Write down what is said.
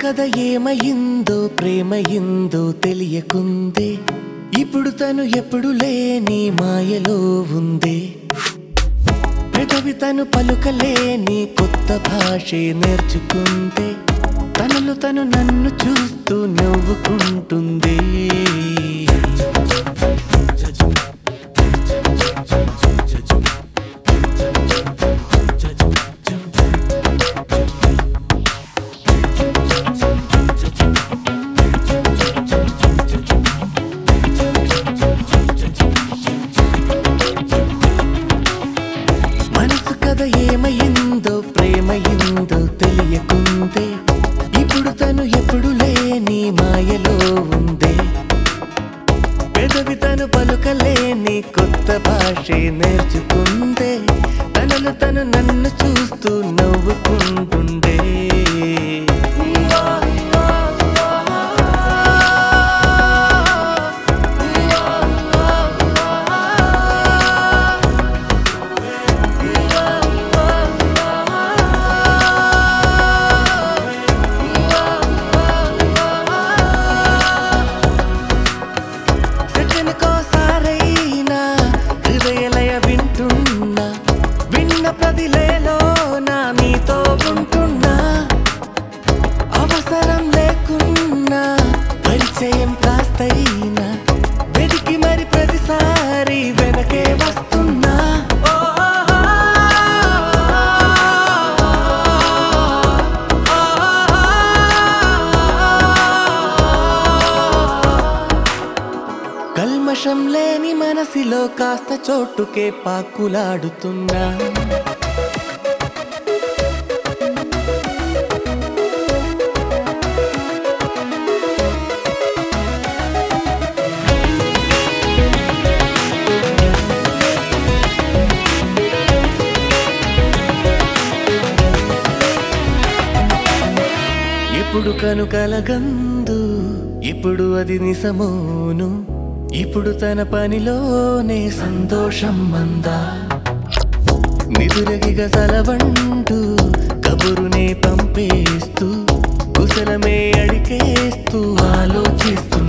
కథ ఏమయిందో ప్రేమయిందో తెలియకుందే ఇప్పుడు తను ఎప్పుడు లేని మాయలో ఉందే పెదవి తను పలుకలేని కొత్త భాషే నేర్చుకుంటే తనలు తను నన్ను చూస్తూ నవ్వుకుంటుంది మనసు కథ ఏమయిందో ప్రేమయిందో తెలియకుందే ఇప్పుడు తను ఎప్పుడు లేని మాయలో ఉందే పెదవి తను పలుకలేని కొత్త భాషే నేర్చుకుందే తనలు తను నన్ను చూస్తూ నవ్వుకుంటుండే సెకనుకోసారైనా హృదయలయ వింటున్నా విన్న ప్రతిలేలోనా నీతో ఉంటున్నా అవసరం లేకున్నా పరిచయం కాస్తైనా వెతికి మరి ప్రతిసారి వెనకే వస్తున్నా ఓ, కల్మషం లేని మనసిలో కాస్త చోటుకే పాకులాడుతున్నా ఎప్పుడు కనుకలగందు ఇప్పుడు అది నిజమోను ఇప్పుడు తన పనిలోనే సంతోషం మందా నిదురగిగ సలవంటూ కబురునే పంపేస్తూ కుశలమే అడిగేస్తూ ఆలోచిస్తున్నా